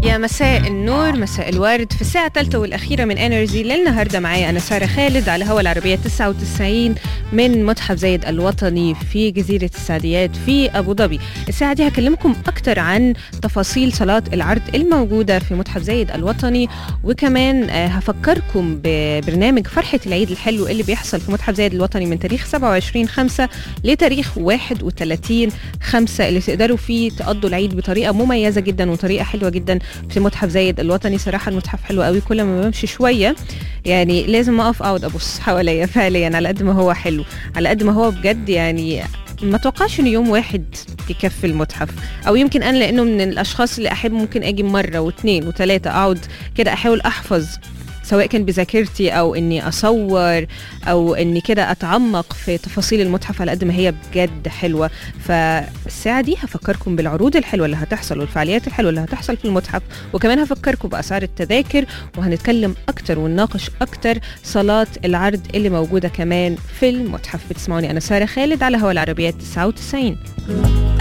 يا مساء النور مساء الورد في الساعة الثالثة والأخيرة من انرجي للنهاردة معايا أنا سارة خالد على هوا العربية 99 من متحف زايد الوطني في جزيرة السعديات في أبو ظبي الساعة دي هكلمكم أكتر عن تفاصيل صالات العرض الموجودة في متحف زايد الوطني وكمان آه، هفكركم ببرنامج فرحة العيد الحلو اللي بيحصل في متحف زايد الوطني من تاريخ 27 5 لتاريخ 31 5 اللي تقدروا فيه تقضوا العيد بطريقة مميزة جدا وطريقة حلوة جدا في متحف زايد الوطني صراحه المتحف حلو قوي كل ما بمشي شويه يعني لازم اقف اقعد ابص حواليا فعليا على قد ما هو حلو على قد ما هو بجد يعني ما توقعش ان يوم واحد يكفي المتحف او يمكن انا لانه من الاشخاص اللي احب ممكن اجي مره واثنين وثلاثه اقعد كده احاول احفظ سواء كان بذاكرتي او اني اصور او اني كده اتعمق في تفاصيل المتحف على قد ما هي بجد حلوه فالساعه دي هفكركم بالعروض الحلوه اللي هتحصل والفعاليات الحلوه اللي هتحصل في المتحف وكمان هفكركم باسعار التذاكر وهنتكلم اكتر ونناقش اكتر صالات العرض اللي موجوده كمان في المتحف بتسمعوني انا ساره خالد على هوا العربيات 99